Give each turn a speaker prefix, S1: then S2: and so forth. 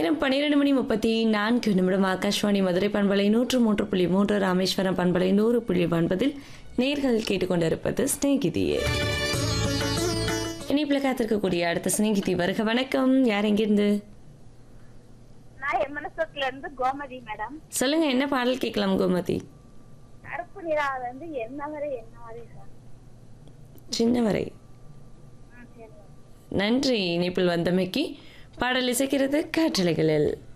S1: நேரம் பன்னிரெண்டு மணி முப்பத்தி நான்கு நிமிடம் ஆகாஷ்வாணி மதுரை பண்பலை நூற்று மூன்று புள்ளி மூன்று ராமேஸ்வரம் பண்பலை நூறு புள்ளி ஒன்பதில் நேர்கள் கேட்டுக்கொண்டிருப்பது ஸ்நேகிதியே இனிப்பில் காத்திருக்கக்கூடிய அடுத்த ஸ்நேகிதி வருக வணக்கம் யார் எங்கிருந்து
S2: நான் எம்மனசத்துல இருந்து கோமதி மேடம்
S1: சொல்லுங்க என்ன பாடல் கேட்கலாம் கோமதி
S2: கருப்பு நிலாவுல இருந்து என்ன வரை என்ன வரை சார்
S1: சின்னவரை
S2: ம் சரி
S1: நன்றி இணைப்பில் வந்தமைக்கு பாடல் இசைக்கிறது காற்றலைகளில்